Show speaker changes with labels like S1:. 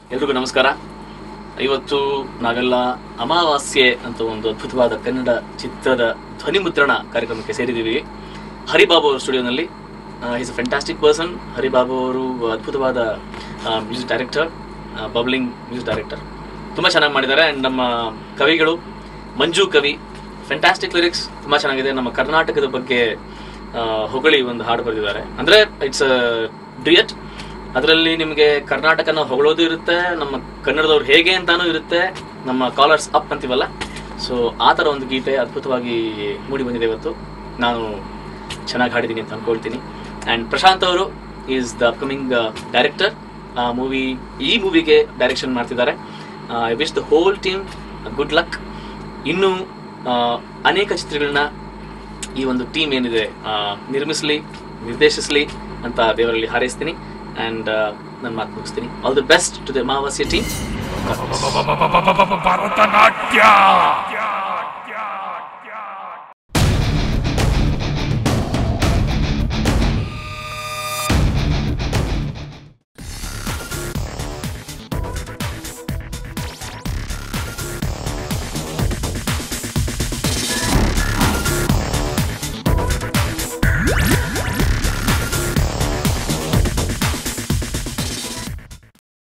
S1: ಎಲ್ರಿಗೂ ನಮಸ್ಕಾರ ಇವತ್ತು ನಾವೆಲ್ಲ ಅಮಾವಾಸ್ಯೆ ಅಂತ ಒಂದು ಅದ್ಭುತವಾದ ಕನ್ನಡ ಚಿತ್ರದ ಧ್ವನಿ ಮುದ್ರಣ ಕಾರ್ಯಕ್ರಮಕ್ಕೆ ಸೇರಿದ್ದೀವಿ ಹರಿಬಾಬು ಅವರ ಸ್ಟುಡಿಯೋನಲ್ಲಿ is a fantastic person Haribabu ಅವರು ಅದ್ಭುತವಾದ music director bubbling music director ತುಂಬ ಚೆನ್ನಾಗಿ ಮಾಡಿದ್ದಾರೆ ಆ್ಯಂಡ್ ನಮ್ಮ ಕವಿಗಳು ಮಂಜು ಕವಿ ಫ್ಯಾಂಟಾಸ್ಟಿಕ್ ಲಿರಿಕ್ಸ್ ತುಂಬ ಚೆನ್ನಾಗಿದೆ ನಮ್ಮ ಕರ್ನಾಟಕದ ಬಗ್ಗೆ ಆ, ಹೊಗಳಿ ಒಂದು ಹಾಡು ಬರೆದಿದ್ದಾರೆ ಅಂದರೆ ಇಟ್ಸ್ ಡಿಯಟ್ ಅದರಲ್ಲಿ ನಿಮಗೆ ಕರ್ನಾಟಕನ ಹೊಗಳೋದು ಇರುತ್ತೆ ನಮ್ಮ ಕನ್ನಡದವ್ರು ಹೇಗೆ ಅಂತಾನೂ ಇರುತ್ತೆ ನಮ್ಮ ಕಾಲರ್ಸ್ ಅಪ್ ಅಂತೀವಲ್ಲ ಸೊ ಆ ಥರ ಒಂದು ಗೀತೆ ಅದ್ಭುತವಾಗಿ ಮೂಡಿ ಬಂದಿದೆ ಇವತ್ತು ನಾನು ಚೆನ್ನಾಗಿ ಹಾಡಿದ್ದೀನಿ ಅಂತ ಅನ್ಕೊಳ್ತೀನಿ ಆ್ಯಂಡ್ ಪ್ರಶಾಂತ್ ಅವರು ಈಸ್ ದ ಅಪ್ಕಮಿಂಗ್ ಡೈರೆಕ್ಟರ್ ಆ ಮೂವಿ ಈ ಮೂವಿಗೆ ಡೈರೆಕ್ಷನ್ ಮಾಡ್ತಿದ್ದಾರೆ I wish the whole team good luck ಇನ್ನು ಆ, ಅನೇಕ ಚಿತ್ರಗಳನ್ನ ಈ ಒಂದು ಟೀಮ್ ಏನಿದೆ ಆ, ನಿರ್ಮಿಸ್ಲಿ ನಿರ್ದೇಶಿಸಲಿ ಅಂತ ದೇವರಲ್ಲಿ ಹಾರೈಸ್ತೀನಿ ಆ್ಯಂಡ್ ನನ್ನ ಮಾತು ಮುಗಿಸ್ತೀನಿ all the best to the Amavasya team
S2: Bharatanatyam